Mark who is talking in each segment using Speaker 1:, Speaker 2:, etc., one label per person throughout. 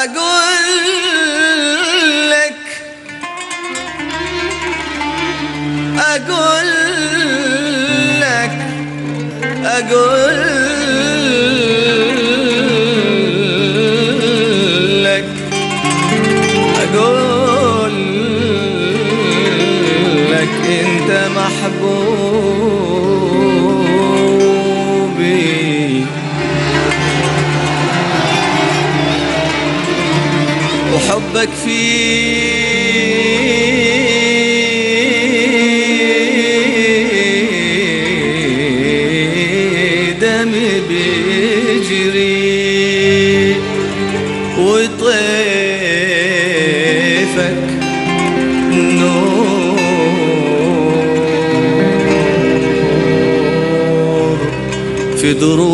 Speaker 1: أقول لك أقول لك أقول لك أقول لك أنت محبوبي وحبك في دمي بيجري وطيفك نور في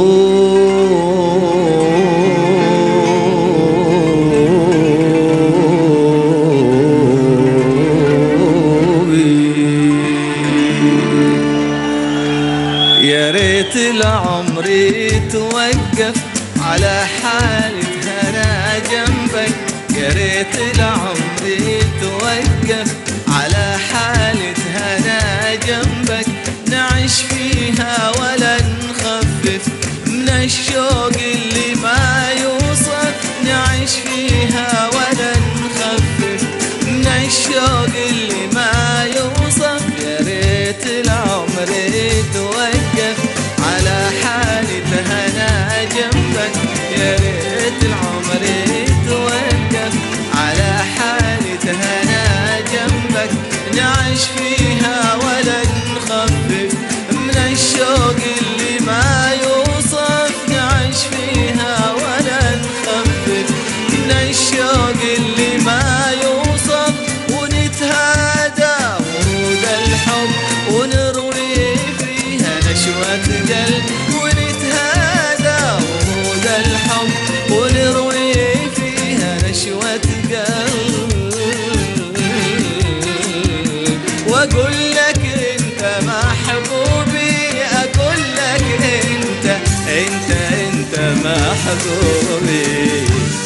Speaker 1: دروبي يا ريت لعمري توقف على حالة هنا جنبك يا ريت لعمري توقف على حالة هنا جنبك نعيش فيها ولا نخفف من الشوق اللي ما يوصف نعيش فيها ولا نخفف من الشوق اللي ما يوصف يا ريت العمر توقف على حالة هنا جنبك يا ريت العمر توقف على حالة هنا جنبك نعيش فيها ولا نخفف من الشوق اللي ما يوصف نعيش فيها ولا نخفف من الشوق اللي ما يوصف ونتهادى ورود الحب ونروي فيها نشوة قلب ونتهادى ورود الحب ونروي فيها نشوة قلب واقول لك انت محبوبي اقول لك انت انت انت محبوبي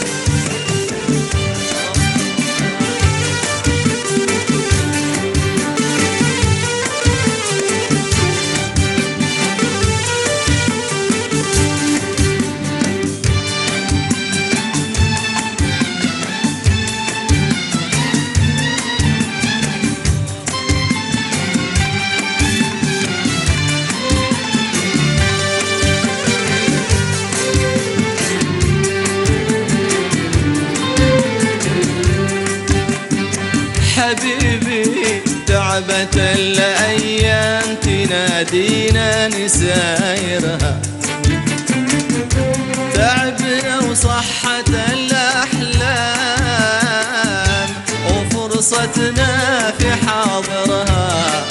Speaker 1: حبيبي تعبت الأيام تنادينا نسايرها تعبنا وصحت الأحلام وفرصتنا في حاضرها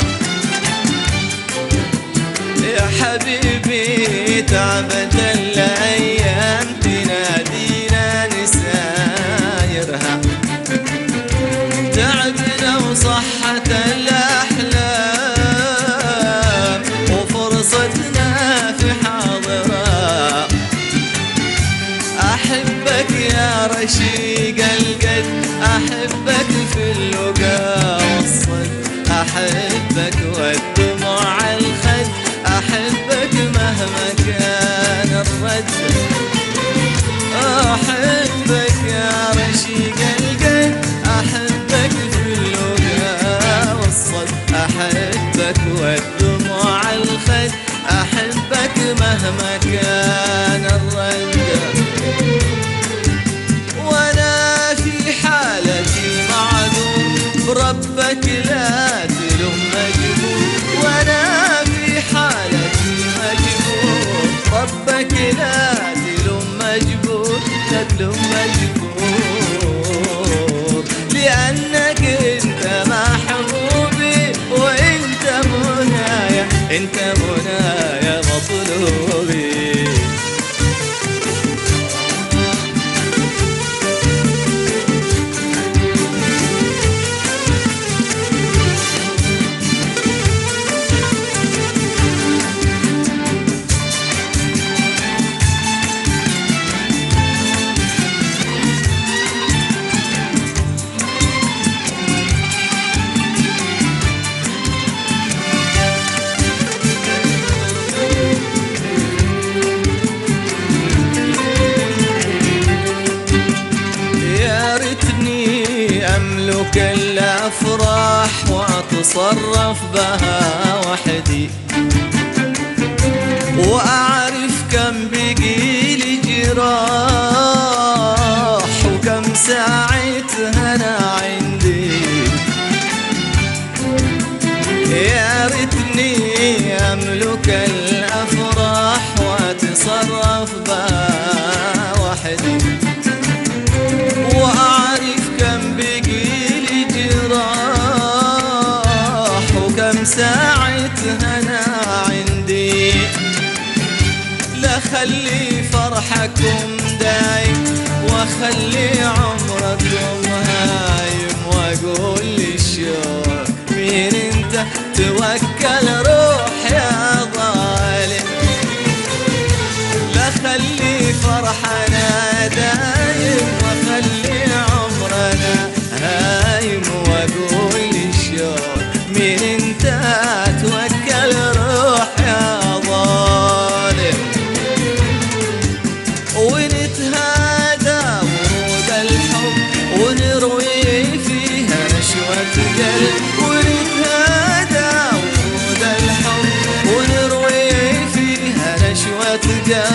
Speaker 1: يا حبيبي تعبت الأيام تنادينا نسايرها تعبنا وصحت الأحلام وفرصتنا في حاضرة أحبك يا رشيق القد أحبك في اللقا والصد أحبك والدموع الخد أحبك مهما كان يا ريتني أملك الأفراح وأتصرف بها وحدي وأعرف كم بقي لي جراح وكم ساعة هنا عندي يا ريتني أملك الأفراح وأتصرف بها وحدي وأعرف كم بقي لي جراح وكم ساعة هنا عندي لا خلي فرحكم دايم واخلي عمركم هايم واقول للشوق مين انت توكل روح يا ظالم لا خلي فرحنا دايم واخلي عمرنا هايم واقول للشوق مين انت توكل روح يا ظالم ونتهادى ورود الحب ونروي فيها نشوة قلب ونتهادى ورود الحب ونروي فيها نشوة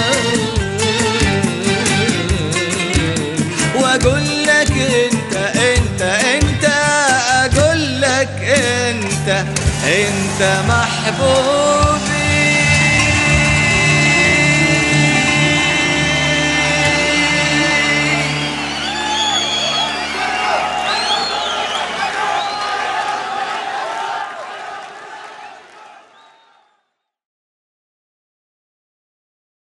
Speaker 1: قلب واقول لك انت انت انت اقول لك انت انت محبوب